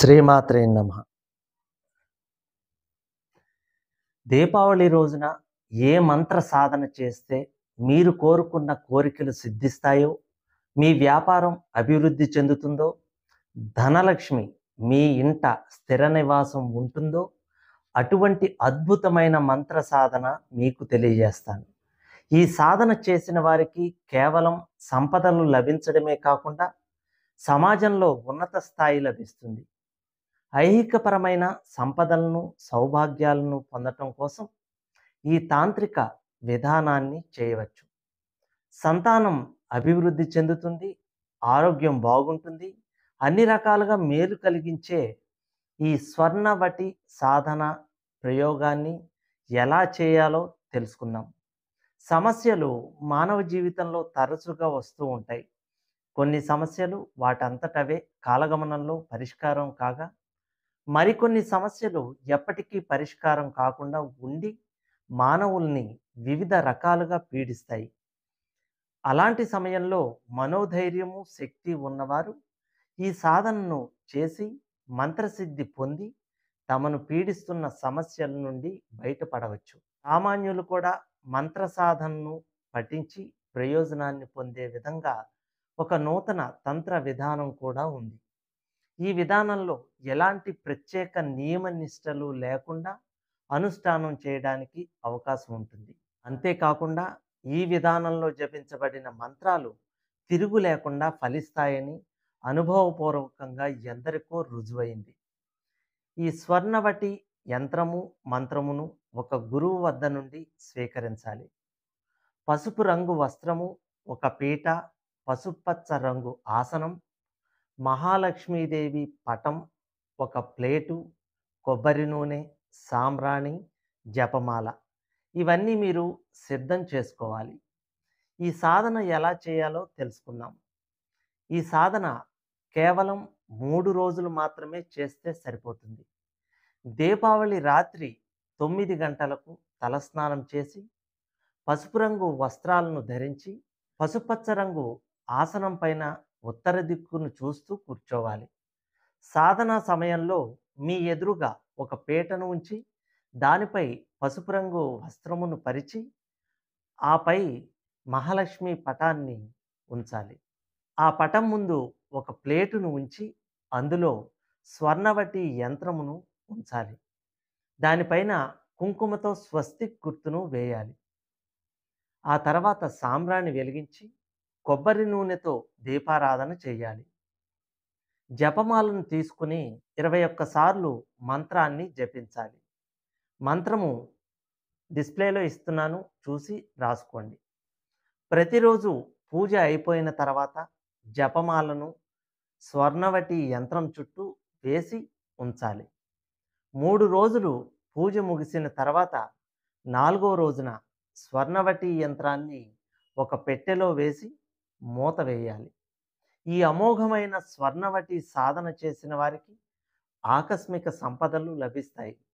శ్రీమాత్రే నమ దీపావళి రోజున ఏ మంత్ర సాధన చేస్తే మీరు కోరుకున్న కోరికలు సిద్ధిస్తాయో మీ వ్యాపారం అభివృద్ధి చెందుతుందో ధనలక్ష్మి మీ ఇంట స్థిర నివాసం ఉంటుందో అటువంటి అద్భుతమైన మంత్ర సాధన మీకు తెలియజేస్తాను ఈ సాధన చేసిన వారికి కేవలం సంపదలు లభించడమే కాకుండా సమాజంలో ఉన్నత స్థాయి లభిస్తుంది ఐహికపరమైన సంపదలను సౌభాగ్యాలను పొందటం కోసం ఈ తాంత్రిక విధానాన్ని చేయవచ్చు సంతానం అభివృద్ధి చెందుతుంది ఆరోగ్యం బాగుంటుంది అన్ని రకాలుగా మేలు కలిగించే ఈ స్వర్ణవటి సాధన ప్రయోగాన్ని ఎలా చేయాలో తెలుసుకుందాం సమస్యలు మానవ జీవితంలో తరచుగా వస్తూ ఉంటాయి కొన్ని సమస్యలు వాటంతటవే కాలగమనంలో పరిష్కారం కాగా మరికొన్ని సమస్యలు ఎప్పటికీ పరిష్కారం కాకుండా ఉండి మానవుల్ని వివిధ రకాలుగా పీడిస్తాయి అలాంటి సమయంలో మనోధైర్యము శక్తి ఉన్నవారు ఈ సాధనను చేసి మంత్రసిద్ధి పొంది తమను పీడిస్తున్న సమస్యల నుండి బయటపడవచ్చు సామాన్యులు కూడా మంత్ర సాధనను పఠించి ప్రయోజనాన్ని పొందే విధంగా ఒక నూతన తంత్ర విధానం కూడా ఉంది ఈ విధానంలో ఎలాంటి ప్రత్యేక నియమ నిష్టలు లేకుండా అనుష్ఠానం చేయడానికి అవకాశం ఉంటుంది అంతేకాకుండా ఈ విధానంలో జపించబడిన మంత్రాలు తిరుగు లేకుండా ఫలిస్తాయని అనుభవపూర్వకంగా ఎందరికో రుజువైంది ఈ స్వర్ణవటి యంత్రము మంత్రమును ఒక గురువు వద్ద నుండి స్వీకరించాలి పసుపు రంగు వస్త్రము ఒక పీట పసుపచ్చ రంగు ఆసనం మహాలక్ష్మీదేవి పటం ఒక ప్లేటు కొబ్బరి నూనె సాంబ్రాణి జపమాల ఇవన్నీ మీరు సిద్ధం చేసుకోవాలి ఈ సాధన ఎలా చేయాలో తెలుసుకుందాం ఈ సాధన కేవలం మూడు రోజులు మాత్రమే చేస్తే సరిపోతుంది దీపావళి రాత్రి తొమ్మిది గంటలకు తలస్నానం చేసి పసుపు రంగు వస్త్రాలను ధరించి పసుపచ్చ రంగు ఆసనం పైన ఉత్తర దిక్కును చూస్తూ కూర్చోవాలి సాధన సమయంలో మీ ఎదురుగా ఒక పీటను ఉంచి దానిపై పసుపు రంగు వస్త్రమును పరిచి ఆపై మహాలక్ష్మి పటాన్ని ఉంచాలి ఆ పటం ముందు ఒక ప్లేటును ఉంచి అందులో స్వర్ణవటి యంత్రమును ఉంచాలి దానిపైన కుంకుమతో స్వస్తిక్ గుర్తును వేయాలి ఆ తర్వాత సాంబ్రాణి వెలిగించి కొబ్బరి నూనెతో దీపారాధన చేయాలి జపమాలను తీసుకుని ఇరవై ఒక్కసార్లు మంత్రాన్ని జపించాలి మంత్రము డిస్ప్లేలో ఇస్తున్నాను చూసి రాసుకోండి ప్రతిరోజు పూజ అయిపోయిన తర్వాత జపమాలను స్వర్ణవటి యంత్రం చుట్టూ వేసి ఉంచాలి మూడు రోజులు పూజ ముగిసిన తర్వాత నాలుగో రోజున స్వర్ణవటి యంత్రాన్ని ఒక పెట్టెలో వేసి మూత వేయాలి ఈ అమోఘమైన స్వర్ణవటి సాధన చేసిన వారికి ఆకస్మిక సంపదలు లభిస్తాయి